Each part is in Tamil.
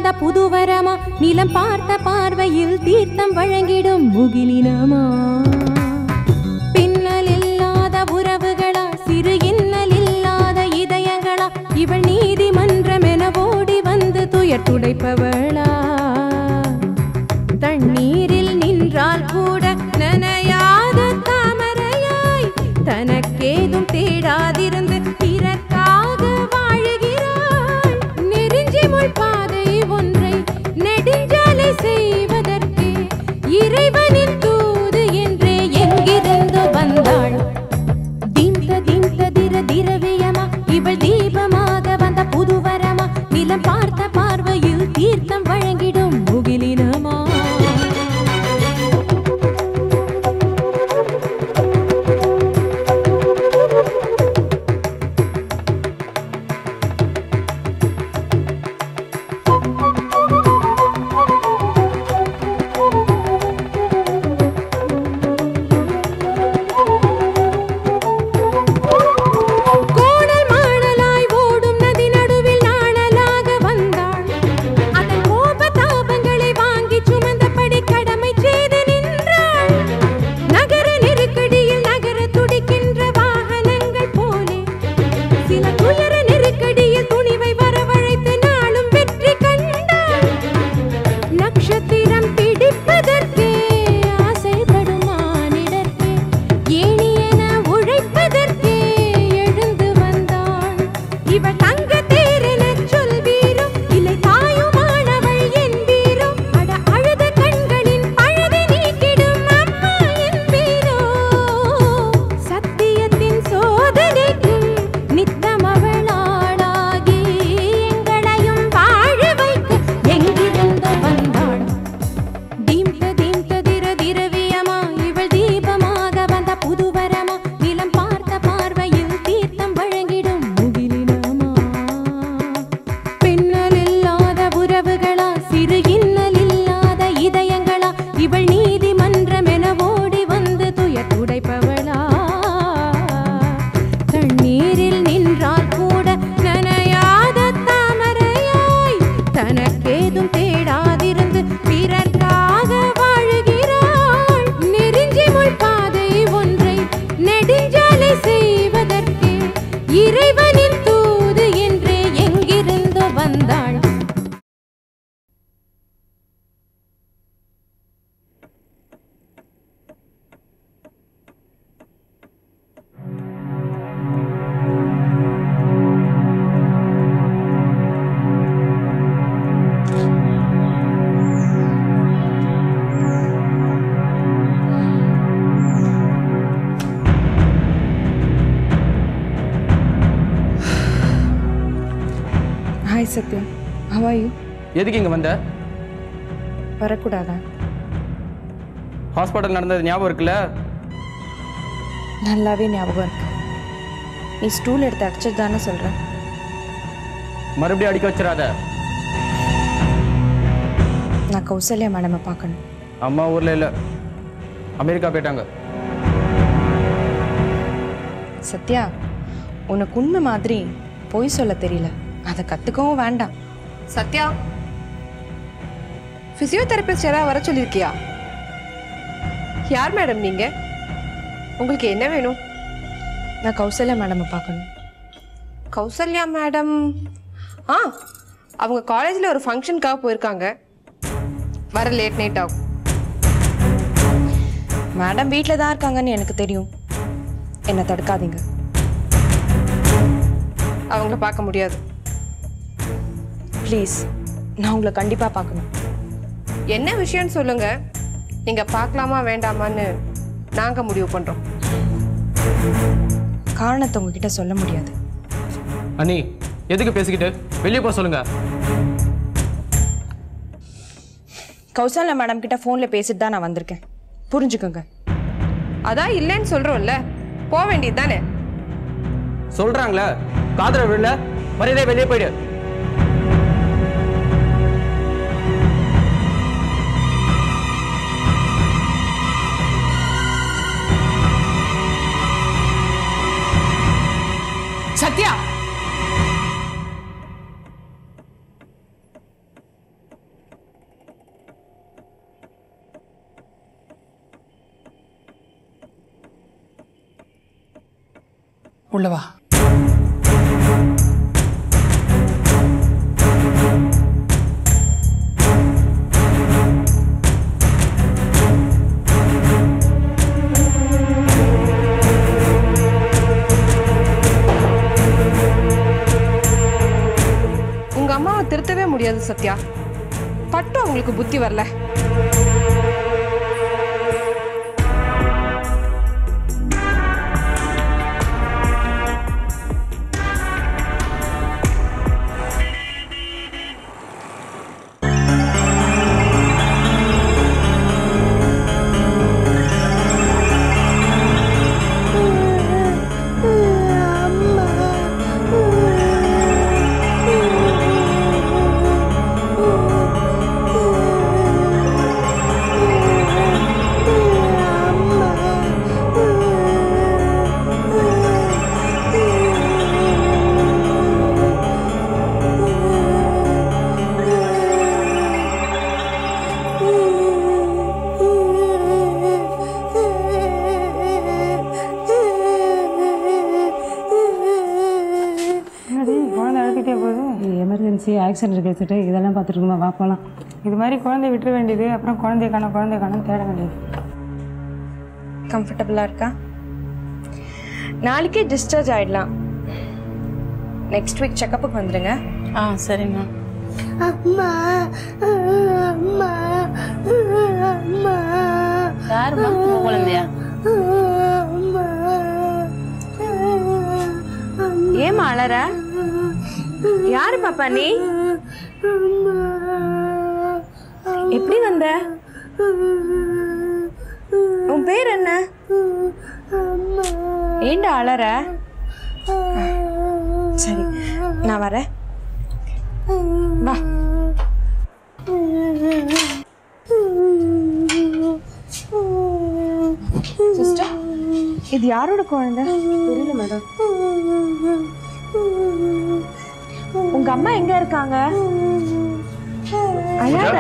வந்த புதுவரமா நிலம் பார்த்த பார்வையில் தீர்த்தம் வழங்கிடும் முகிலினமா பின்னல் இல்லாத உறவுகளா சிறு இன்னல் இல்லாத இதயங்களா இவள் நீதிமன்றம் என ஓடி வந்து துயர் துடைப்பவளா தண்ணீரில் நின்றால் கூட நனையாத தாமரையாய் தனக்கேதும் தேடாதிருந்து பிறக்காக வாழுகிறாள் நெருஞ்சி முள் பாதை ஒன்றை நெடுஞ்சாலை செய்வதற்கு இறைவனின் தூது என்றே எங்கிருந்து வந்தாள் தீந்த தீந்த திர திரவியமா இவள் தீபமாக வந்த புதுவரமா நிலம் பார்த்த பார்வையில் தீர்த்தம் வழங்கிடும் முகிலினமா கோணல் மாணலாய் ஓடும் நதி நடுவில் நாணலாக வந்தாள் அதன் கோப தாபங்களை வாங்கி சுமந்தபடி கடமை செய்து நின்றாள் நகர நெருக்கடியில் நகர துடிக்கின்ற வாகனங்கள் போலே சில துயர நெருக்கடியில் துணிவை வரவழைத்து நாளும் வெற்றி கண்டாள் நட்சத்திரம் பிடிப்பதற்கே ஆசைப்படும் மானிடர்க்கே ஏணி என உழைப்பதற்கே எழுந்து வந்தாள் இவள் தங்க தேரெனச் சொல்வீரோ இல்லை தாயுமானவள் என்பீரோ அட அழுத கண்களின் அழகை நீக்கிடும் அம்மா என்பீரோ சத்தியத்தின் சோதனைக்கும் நித்தம் அவள் ஆளாகி எங்களையும் வாழ வைக்க எங்கிருந்து வந்தாள் தீம்த தீம்த திர திரவியமா இவள் தீபமாக வந்த புதுவரமா நிலம் பார்த்த பார்வையில் தீர்த்தம் வழங்கிடும் முகிலினமா பின்னல் இல்லாத உறவுகளா சிறு இன்னல் இல்லாத இதயங்களா இவள் நீதிமன்றம் என ஓடி வந்து துயர் துடைப்பவளா தண்ணீரில் நின்றால் கூட நனையாத தாமரையாய் தனக்கேதும் தேடாதிருந்து பிறர்க்காக வாழுகிறாள் நெருஞ்சி முள் பாதை ஒன்றை நெடுஞ்சாலை செய்வதற்கு இறைவனின் தூது என்றே எங்கிருந்து வந்தாள் hi Sathya how are you எதுக்கு இங்கே வந்த வரக்கூடாதா ஹாஸ்பிட்டல் நடந்தது ஞாபகம் இருக்குல்ல நல்லாவே ஞாபகம் இருக்கு நீ ஸ்டூல் எடுத்து அடிச்சது தானே சொல்கிறேன் மறுபடியும் அடிக்க வச்சிடாத நான் கௌசல்யா மேடமை பார்க்கணும் அம்மா ஊரில் இல்லை அமெரிக்கா போயிட்டாங்க சத்யா உனக்கு உண்மை மாதிரி பொய் சொல்ல தெரியல அதை கற்றுக்கவும் வேண்டாம் சத்யா ஃபிசியோதெரபிஸ்ட் யாராவது வர சொல்லியிருக்கியா யார் மேடம் நீங்க உங்களுக்கு என்ன வேணும் நான் கௌசல்யா மேடமை பார்க்கணும் கௌசல்யா மேடம் ஆ அவங்க காலேஜில் ஒரு ஃபங்க்ஷனுக்காக போயிருக்காங்க வர லேட் நைட் ஆகும் மேடம் வீட்டில் தான் இருக்காங்கன்னு எனக்கு தெரியும் என்னை தடுக்காதீங்க அவங்கள பார்க்க முடியாது ப்ளீஸ் நான் உங்களை கண்டிப்பாக பார்க்கணும் என்ன விஷயம்னு சொல்லுங்க நீங்க பார்க்கலாமா வேண்டாமான்னு நாங்க முடிவு பண்றோம் காரணத்தை உங்ககிட்ட சொல்ல முடியாது அண்ணி எதுக்கு பேசிக்கிட்டு வெளியே போக சொல்லுங்க கௌசல்யா மேடம் கிட்ட ஃபோனில் பேசிட்டு தான் நான் வந்திருக்கேன் புரிஞ்சுக்கோங்க அதான் இல்லைன்னு சொல்றோம்ல போக வேண்டியது தானே சொல்றாங்களே காதல விடல மரியாதை வெளியே போயிடு சத்யா உள்ள வா உங்க அம்மாவை திருத்தவே முடியாது சத்யா பட்டும் அவங்களுக்கு புத்தி வரல குழந்தை அழுத்திட்டே போகுது எமர்ஜென்சி ஆக்சிடென்ட் கேட்டுட்டு இதெல்லாம் பார்த்துருக்குமா வா போகலாம் இது மாதிரி குழந்தை விட்டுற வேண்டியது அப்புறம் குழந்தைய காணோம் குழந்தைய காணோம் தேட வேண்டியது கம்ஃபர்டபுளாக இருக்கா நாளைக்கே டிஸ்சார்ஜ் ஆயிடலாம் நெக்ஸ்ட் வீக் செக்கப்புக்கு வந்துடுங்க ஆ சரிம்மா யாருமா உங்க குழந்தையா ஏமா அழற யாரு பாப்பா நீ எப்படி வந்த உன் பேர் என்ன ஏண்டா அழற சரி நான் வரேன் வா சிஸ்டர் இது யாரோட குழந்தை தெரியல மேடம் உங்க அம்மா எங்க இருக்காங்க அழாத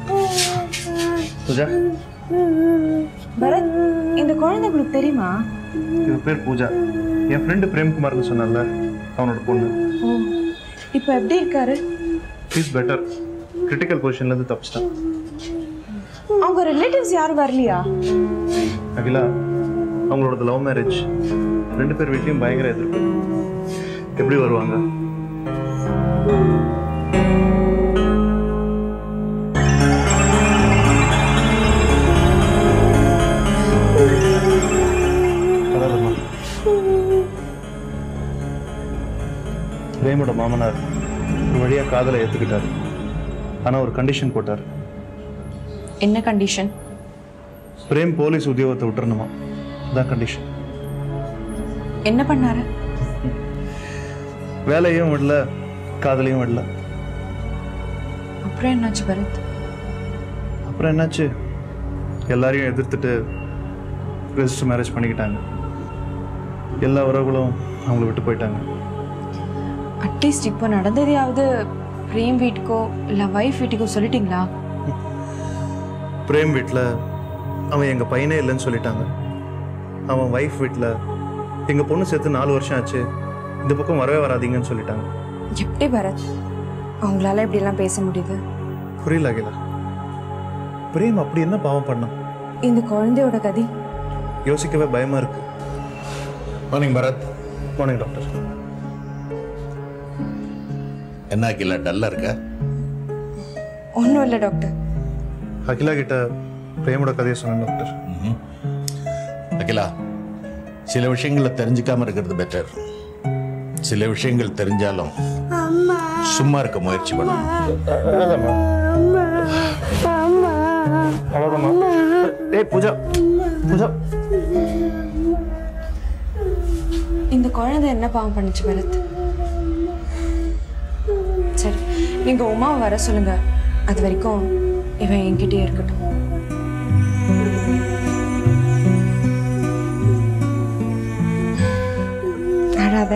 பூஜா பரத் இந்த குழந்தை உங்களுக்கு தெரியுமா இவ பேர் பூஜா என் ஃப்ரெண்டு பிரேம்குமார்னு சொன்னால அவனோட பொண்ணு ஓ இப்போ எப்படி இருக்காரு இஸ் பெட்டர் கிரிட்டிக்கல் பொசிஷன்லேருந்து தப்பிச்சிட்டான் அவங்க ரிலேட்டிவ்ஸ் யாரும் வரலையா அகிலா அவங்களோட லவ் மேரேஜ் ரெண்டு பேர் வீட்லேயும் பயங்கர எதிர்ப்பு எப்படி வருவாங்க அதாவதும்மா. பிரேமோட மாமனார் ஒரு வழியா காதலை ஏத்துக்கிட்டாரு ஆனா ஒரு கண்டிஷன் போட்டார் என்ன கண்டிஷன் பிரேம் போலீஸ் உத்தியோகத்தை விட்டுறணுமா அதான் கண்டிஷன் என்ன பண்ணாரு வேலையும் விடல காதலையும் விடல அப்புறம் என்னாச்சு பரத் அப்புறம் என்னாச்சு எல்லாரையும் எதிர்த்துட்டு ரெஜிஸ்டர் மேரேஜ் பண்ணிக்கிட்டாங்க எல்லா உறவுகளும் அவங்கள விட்டு போயிட்டாங்க அட்லீஸ்ட் இப்போ நடந்ததையாவது பிரேம் வீட்டுக்கோ இல்லை ஒய்ஃப் வீட்டுக்கோ சொல்லிட்டீங்களா பிரேம் வீட்டில் அவன் எங்கள் பையனே இல்லைன்னு சொல்லிட்டாங்க அவன் ஒய்ஃப் வீட்டில் எங்கள் பொண்ணு சேர்த்து நாலு வருஷம் ஆச்சு இந்த பக்கம் வரவே வராதீங்கன்னு சொல்லிட்டாங்க எப்படி பரத் அவங்களால இப்படிலாம் பேச முடியுது புரியல அகிலா பிரேம் அப்படி என்ன பாவம் பண்ணான் இந்த குழந்தையோட கதி யோசிக்கவே பயமா இருக்கு மார்னிங் பரத் மார்னிங் டாக்டர் என்ன அகிலா டல்லா இருக்க ஒன்றும் இல்லை டாக்டர் அகிலா கிட்ட பிரேமோட கதையை சொன்னேன் டாக்டர் அகிலா சில விஷயங்களை தெரிஞ்சுக்காம இருக்கிறது பெட்டர் சில விஷயங்கள் தெரிஞ்சாலும் சும்மா இருக்க முயற்சி பண்ணணும் ஏய் பூஜா பூஜா இந்த குழந்தை என்ன பாவம் பண்ணுச்சு பரத் சரி நீங்க உமாவை வர சொல்லுங்க அது வரைக்கும் இவன் என்கிட்டயே இருக்கட்டும் அழாத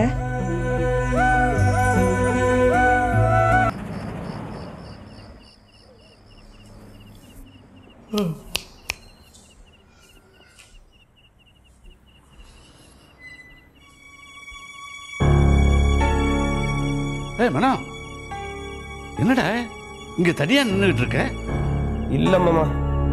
ஏய் மனோ என்னடா இங்க தனியா நின்றுட்டு இருக்க இல்லை மாமா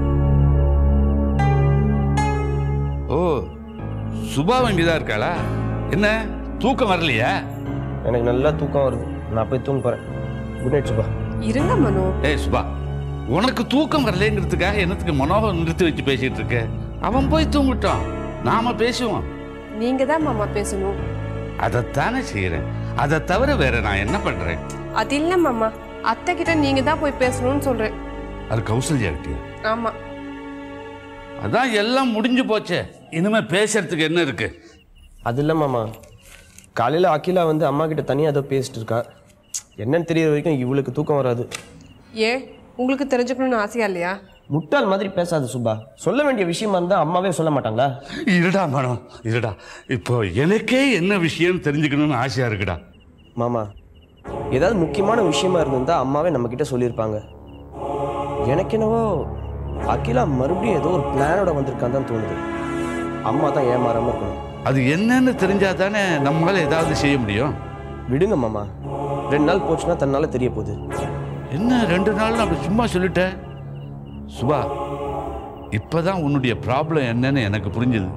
ஓ சுபா இங்கதான் இருக்காளா என்ன தூக்கம் வரலையா எனக்கு நல்லா தூக்கம் வருது நான் போய் தூங்க போகிறேன் குட் நைட் சுபா இருங்க மனோ ஏய் சுபா உனக்கு தூக்கம் வரலைங்கிறதுக்காக என்னத்துக்கு மனோகம் நிறுத்தி வச்சு பேசிட்டு இருக்க அவன் போய் தூங்கிட்டான் நாம பேசுவோம் நீங்க தான் மாமா பேசணும் அதைத்தானே செய்யறேன் அதை தவிர வேற நான் என்ன பண்றேன் அது இல்ல மாமா அத்தை கிட்ட நீங்க தான் போய் பேசணும்னு சொல்றேன் அது கௌசல்யா கிட்டியா ஆமா அதான் எல்லாம் முடிஞ்சு போச்சே இனிமே பேசுறதுக்கு என்ன இருக்கு அது இல்லை மாமா காலையில் அகிலா வந்து அம்மா கிட்ட தனியாக ஏதோ பேசிட்டு இருக்கா என்னன்னு தெரியற வரைக்கும் இவளுக்கு தூக்கம் வராது ஏன் உங்களுக்கு தெரிஞ்சுக்கணும்னு ஆசையா இல்லையா முட்டாள் மாதிரி பேசாத சுபா சொல்ல வேண்டிய விஷயமா இருந்தால் அம்மாவே சொல்ல மாட்டாங்களா இருடா மனம் இருடா இப்போ எனக்கே என்ன விஷயம்னு தெரிஞ்சுக்கணும்னு ஆசையா இருக்குடா மாமா ஏதாவது முக்கியமான விஷயமா இருந்திருந்தா அம்மாவே நம்ம கிட்ட சொல்லியிருப்பாங்க எனக்கு என்னவோ அகிலா மறுபடியும் ஏதோ ஒரு பிளானோட வந்திருக்கான்னு தான் தோணுது அம்மா தான் ஏமாறாம இருக்கணும் அது என்னன்னு தெரிஞ்சா தானே நம்மளால ஏதாவது செய்ய முடியும் விடுங்க மாமா ரெண்டு நாள் போச்சுன்னா தன்னால தெரிய போகுது என்ன ரெண்டு நாள் அப்படி சும்மா சொல்லிட்ட சுபா இப்பதான் உன்னுடைய ப்ராப்ளம் என்னன்னு எனக்கு புரிஞ்சுது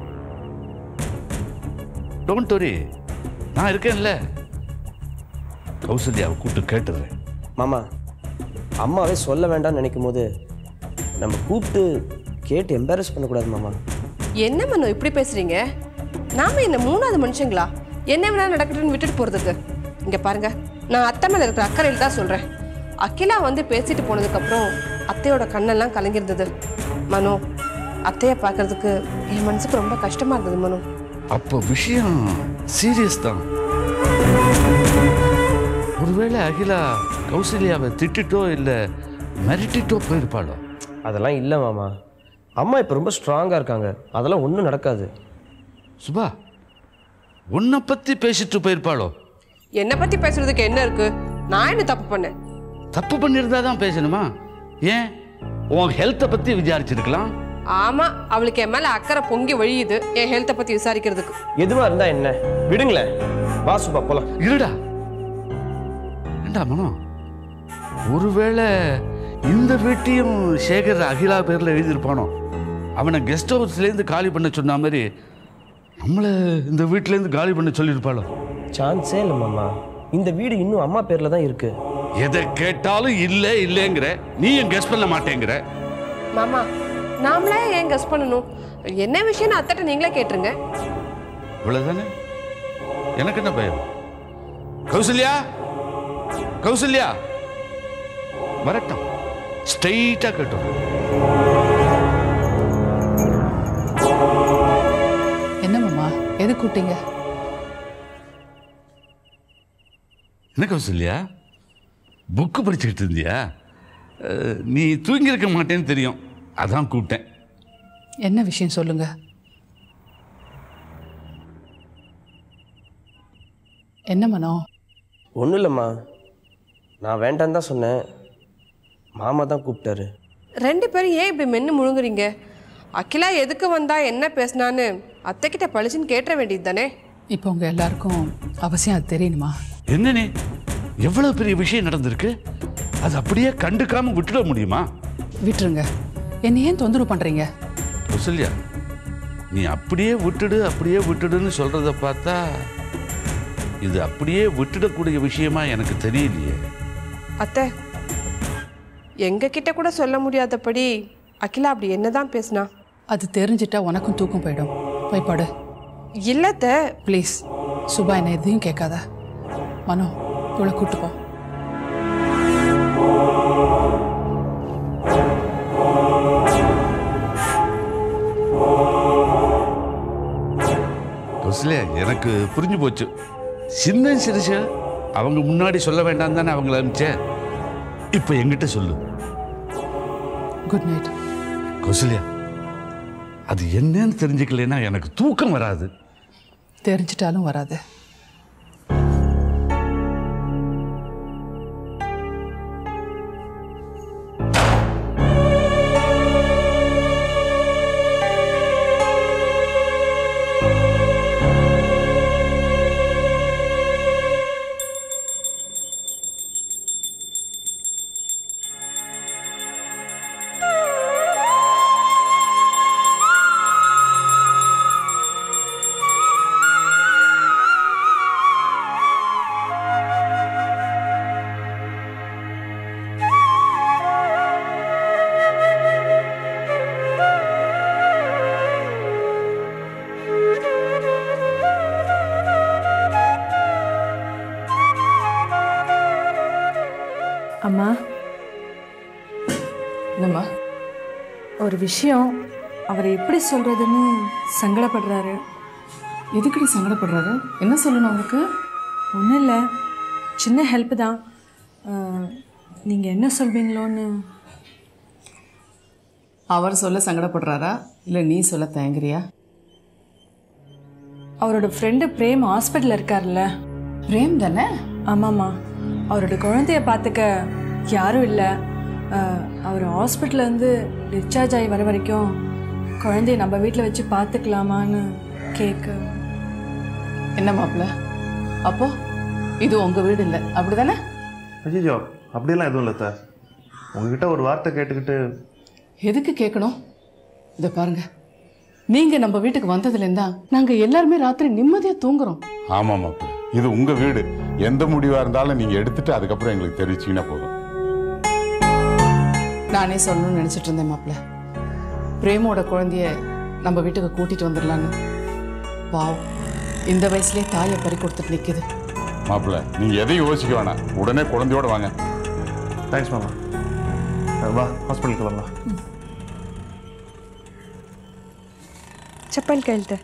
டோன்ட் வரி நான் இருக்கேன்ல கௌசல்யாவை கூப்பிட்டு கேட்டுறேன் மாமா அம்மாவே சொல்ல வேண்டாம்னு நினைக்கும் போது நம்ம கூப்பிட்டு கேட்டு எம்பாரஸ் பண்ணக்கூடாது மாமா என்ன மனோ இப்படி பேசுறீங்க நாம என்ன மூணாவது மனுஷங்களா என்ன வேணா நடக்கட்டும்னு விட்டுட்டு போறதுக்கு இங்க பாருங்க நான் அத்தை மேல இருக்கிற அக்கறையில் தான் சொல்றேன் அகிலா வந்து பேசிட்டு போனதுக்கு அப்புறம் அத்தையோட கண்ணெல்லாம் கலங்கிருந்தது மனோ அத்தையை பார்க்கறதுக்கு என் மனசுக்கு ரொம்ப கஷ்டமா இருந்தது மனோ அப்போ விஷயம் சீரியஸ் தான் ஒருவேளை அகிலா கௌசல்யாவை திட்டிட்டோ இல்லை மிரட்டிட்டோ போயிருப்பாளோ அதெல்லாம் இல்லை மாமா அம்மா இப்போ ரொம்ப ஸ்ட்ராங்காக இருக்காங்க அதெல்லாம் ஒன்றும் நடக்காது சுபா உன்னை பற்றி பேசிட்டு போயிருப்பாளோ என்னை பத்தி பேசுறதுக்கு என்ன இருக்கு நான் என்ன தப்பு பண்ணேன் தப்பு பண்ணியிருந்தா தான் பேசணுமா ஏன் உன் ஹெல்த்தை பற்றி விசாரிச்சிருக்கலாம் ஆமா அவளுக்கு என் மேல அக்கறை பொங்கி வழியுது என் ஹெல்த்தை பத்தி விசாரிக்கிறதுக்கு எதுவாக இருந்தால் என்ன விடுங்களேன் வா சுபா போகலாம் இருடா ஏண்டா மனம் ஒருவேளை இந்த வீட்டையும் சேகர் அகிலா பேரில் எழுதியிருப்பானோ அவனை கெஸ்ட் ஹவுஸ்லேருந்து காலி பண்ண சொன்ன மாதிரி நம்மளை இந்த வீட்டிலேருந்து காலி பண்ண சொல்லியிருப்பாளோ சான்ஸே இல்லை மாமா இந்த வீடு இன்னும் அம்மா பேரில் தான் இருக்கு எதை கேட்டாலும் இல்லை இல்லைங்கிற நீயும் கெஸ் பண்ண மாட்டேங்கிற மாமா நாமளே ஏன் கஸ் பண்ணணும் என்ன விஷயம்னு அத்தட்ட நீங்களே கேட்டுருங்க இவ்வளவுதானே எனக்கு என்ன பயம் கௌசல்யா கௌசல்யா வரட்டும் ஸ்ட்ரெயிட்டா கேட்டோம் என்னம்மா எது கூப்பிட்டீங்க என்ன கௌசல்யா புக்கு படிச்சுக்கிட்டு இருந்தியா அஹ், நீ தூங்கியிருக்க மாட்டேன்னு தெரியும் அதான் கூப்பிட்டேன் என்ன விஷயம் சொல்லுங்க என்ன மனோ ஒன்றும் இல்லைம்மா நான் வேண்டான்னு தான் சொன்னேன் மாமா தான் கூப்பிட்டாரு ரெண்டு பேரும் ஏன் இப்படி மென்னு முழுங்குறீங்க அகிலா எதுக்கு வந்தா என்ன பேசினான்னு அத்தைக்கிட்ட பழிச்சுன்னு கேட்ட வேண்டியது தானே இப்போ உங்க எல்லாருக்கும் அவசியம் அது தெரியணுமா என்ன நீ எவ்வளவு பெரிய விஷயம் நடந்திருக்கு அது அப்படியே கண்டுக்காம விட்டுட முடியுமா விட்டுருங்க என்ன ஏன் தொந்தரவு பண்றீங்க கௌசல்யா நீ அப்படியே விட்டுடு அப்படியே விட்டுடுன்னு சொல்றத பார்த்தா இது அப்படியே விட்டுடக்கூடிய விஷயமா எனக்கு தெரியலையே அத்தை எங்க கிட்ட கூட சொல்ல முடியாதபடி அகிலா அப்படி என்னதான் பேசினா அது தெரிஞ்சிட்டா உனக்கும் தூக்கம் போயிடும் போய் படு இல்லத்த ப்ளீஸ் சுபா என்ன எதையும் கேட்காத மனோ இவளை கூட்டு போ கௌசல்யா எனக்கு புரிஞ்சு போச்சு சின்ன சிறுசு அவங்க முன்னாடி சொல்ல வேண்டாம் தானே அவங்கள அனுப்பிச்சேன் இப்போ எங்கிட்ட சொல்லு குட் நைட் கௌசல்யா அது என்னன்னு தெரிஞ்சுக்கலைன்னா எனக்கு தூக்கம் வராது தெரிஞ்சிட்டாலும் வராது அம்மா என்னம்மா ஒரு விஷயம் அவரை எப்படி சொல்றதுன்னு சங்கடப்படுறாரு எதுக்குடி சங்கடப்படுறாரு என்ன சொல்லணும் அவருக்கு ஒன்றும் இல்லை சின்ன ஹெல்ப் தான் நீங்கள் என்ன சொல்வீங்களோன்னு அவர் சொல்ல சங்கடப்படுறாரா இல்லை நீ சொல்ல தயங்குறியா அவரோட ஃப்ரெண்டு பிரேம் ஹாஸ்பிட்டலில் இருக்கார்ல பிரேம் தானே ஆமாம்மா அவரோட குழந்தைய பார்த்துக்க யாரும் இல்லை அவர் ஹாஸ்பிட்டல்லேருந்து டிஸ்சார்ஜ் ஆகி வர வரைக்கும் குழந்தைய நம்ம வீட்டில் வச்சு பார்த்துக்கலாமான்னு கேட்க என்ன மாப்பிள்ள அப்போ இது உங்க வீடு இல்லை அப்படிதானே ஐயோ அப்படியெல்லாம் எதுவும் இல்லை சார் உங்ககிட்ட ஒரு வார்த்தை கேட்டுக்கிட்டு எதுக்கு கேட்கணும் இதை பாருங்க நீங்க நம்ம வீட்டுக்கு வந்ததுலேருந்தா நாங்க எல்லாருமே ராத்திரி நிம்மதியா தூங்குறோம் ஆமா மாப்பிள்ள இது உங்க வீடு எந்த முடிவா இருந்தாலும் நீங்க எடுத்துட்டு அதுக்கப்புறம் எங்களுக்கு தெரிவிச்சீங்கன்னா போதும் நானே சொல்லணும்னு நினைச்சிட்டு இருந்தேன் மாப்பிள்ள பிரேமோட குழந்தைய நம்ம வீட்டுக்கு கூட்டிட்டு வந்துடலான்னு வாவ் இந்த வயசுலயே தாயை பறி கொடுத்துட்டு நிக்குது மாப்பிள்ள நீங்க எதையும் யோசிக்க வேணாம் உடனே குழந்தையோட வாங்க தேங்க்ஸ் மாமா வா ஹாஸ்பிட்டலுக்கு வரலாம் ಚಪ್ಪಲ್ ಕೇಳ್ತೆ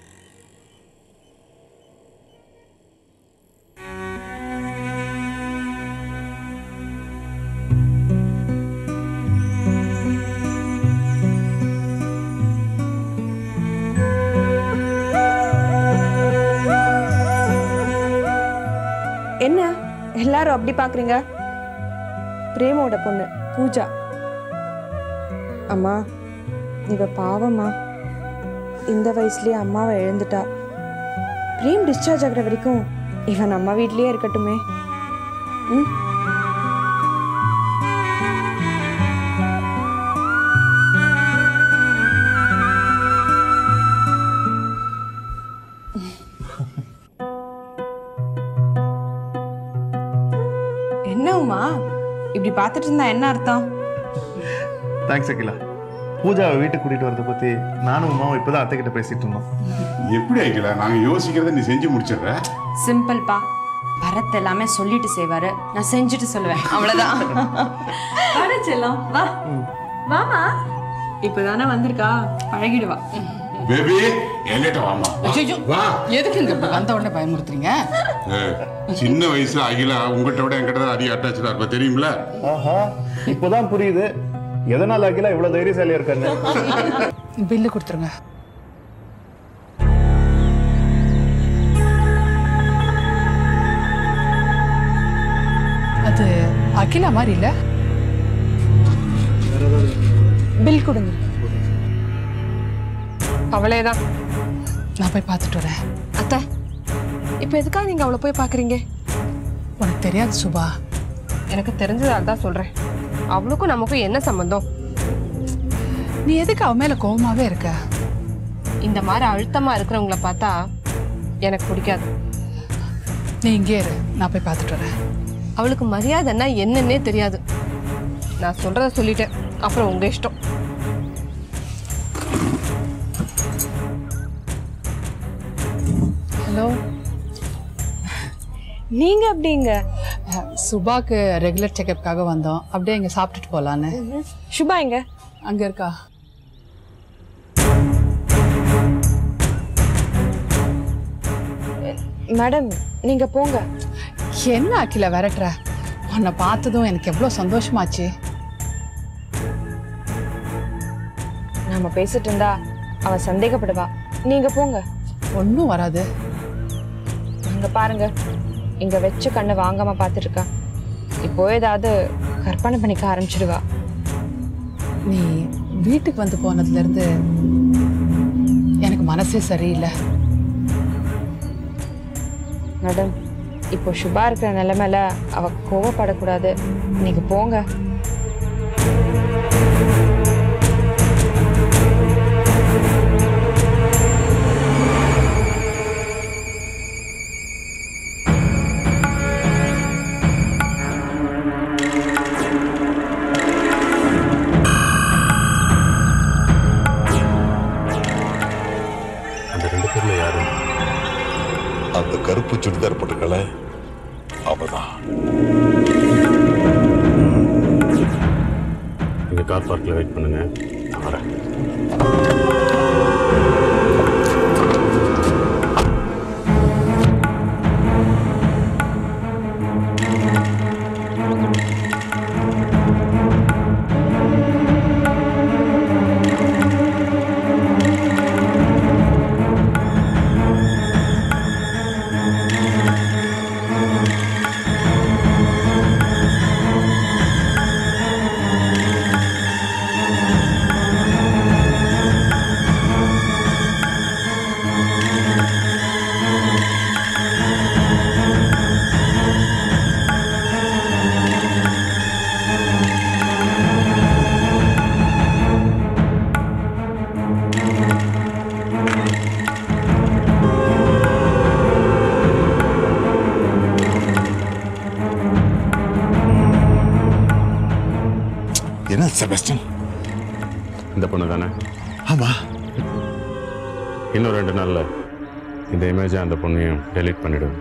என்ன எல்லாரும் அப்படி பார்க்குறீங்க பிரேமோட பொண்ணு பூஜா அம்மா இவ பாவம்மா இந்த வயசுலயே அம்மாவை இழந்துட்டா பிரேம் டிஸ்சார்ஜ் ஆகுற வரைக்கும் இவன் நம்ம வீட்லயே இருக்கட்டுமே ம் என்ன உமா இப்படி பார்த்துட்டு இருந்தா என்ன அர்த்தம் தேங்க்ஸ் அகிலா பூஜாவை வீட்டுக்கு கூட்டிட்டு வரதை பத்தி நானும் உமாவும் இப்பதான் அத்தை கிட்ட பேசிட்டு இருந்தோம் எப்படி ஆகிக்கல நாங்க யோசிக்கிறத நீ செஞ்சு முடிச்சிடுற சிம்பிள்ப்பா பரத் எல்லாமே சொல்லிட்டு செய்வாரு நான் செஞ்சுட்டு சொல்லுவேன் அவ்வளவுதான் வாடா செல்லம் வா வாமா இப்பதானே வந்திருக்கா பழகிடுவா பேபி என்கிட்ட வாமா ஐயோ எதுக்கு இங்க இப்படி வந்த உடனே பயமுறுத்துறீங்க ஏய், சின்ன வயசுல அகிலா உங்ககிட்ட விட என்கிட்ட தான் அதிக அட்டாச்சா இருப்பா தெரியுமில ஆஹா இப்போதான் புரியுது எதனால அகிலா இவ்வளவு தைரியசாலியா இருக்காரு பில்லு கொடுத்துருங்க அது அகிலா மாதிரி இல்ல பில் கொடுங்க அவளே தான் நான் போய் பார்த்துட்டு வரேன் அத்தை இப்போ எதுக்காக நீங்க அவளை போய் பார்க்குறீங்க உனக்கு தெரியாது சுபா எனக்கு தெரிஞ்சதால தான் சொல்றேன் அவளுக்கும் நமக்கும் என்ன சம்பந்தம் நீ எதுக்கு அவ மேல கோவமாவே இருக்க இந்த மாதிரி அழுத்தமா இருக்கிறவங்கள பார்த்தா எனக்கு பிடிக்காது நீ இங்கே இரு நான் போய் பார்த்துட்டு வரேன் அவளுக்கு மரியாதைன்னா என்னன்னே தெரியாது நான் சொல்றத சொல்லிட்டேன் அப்புறம் உங்க இஷ்டம் ஹலோ நீங்க அப்படிங்க சுபாக்கு ரெகுலர் செக்கப்காக வந்தோம் அப்படியே இங்க சாப்பிட்டுட்டு போலான்னு சுபா எங்க அங்க இருக்கா மேடம் நீங்க போங்க என்ன அகில விரட்டுற உன்னை பார்த்ததும் எனக்கு எவ்வளோ சந்தோஷமாச்சு நாம பேசிட்டு இருந்தா அவ சந்தேகப்படுவா நீங்க போங்க ஒன்றும் வராது அங்க பாருங்க இங்க வச்சு கண்ணு வாங்காம பார்த்துட்டு இருக்கா இப்போ ஏதாவது கற்பனை பண்ணிக்க ஆரம்பிச்சிடுவா நீ வீட்டுக்கு வந்து போனதுலேருந்து எனக்கு மனசே சரியில்லை மேடம் இப்போ சுபா இருக்கிற நிலைமையில அவ கோவப்படக்கூடாது நீங்க போங்க அந்த ரெண்டு பேர்ல யாரு அந்த கருப்பு சுடிதார் போட்டுக்கல அவதான் நீங்கள் கார் பார்க்கில் வெயிட் பண்ணுங்க நான் வரேன் என்ன செபஸ்டின் இந்த பொண்ணு தானே ஆமா இன்னும் ரெண்டு நாளில் இந்த இமேஜை அந்த பொண்ணையும் டெலீட் பண்ணிவிடுங்க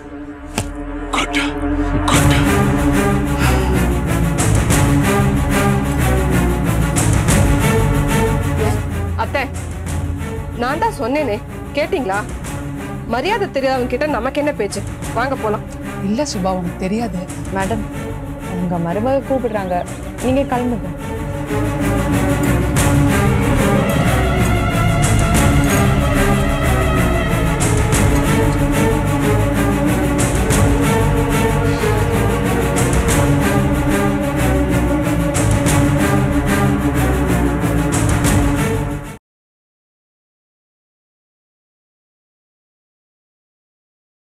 அத்தை நான் தான் சொன்னேனே கேட்டிங்களா மரியாதை தெரியாதவங்க கிட்ட நமக்கு என்ன பேச்சு வாங்க போலாம் இல்ல சுபா உனக்கு தெரியாது மேடம் உங்க மருமக கூப்பிடுறாங்க நீங்க கிளம்புங்க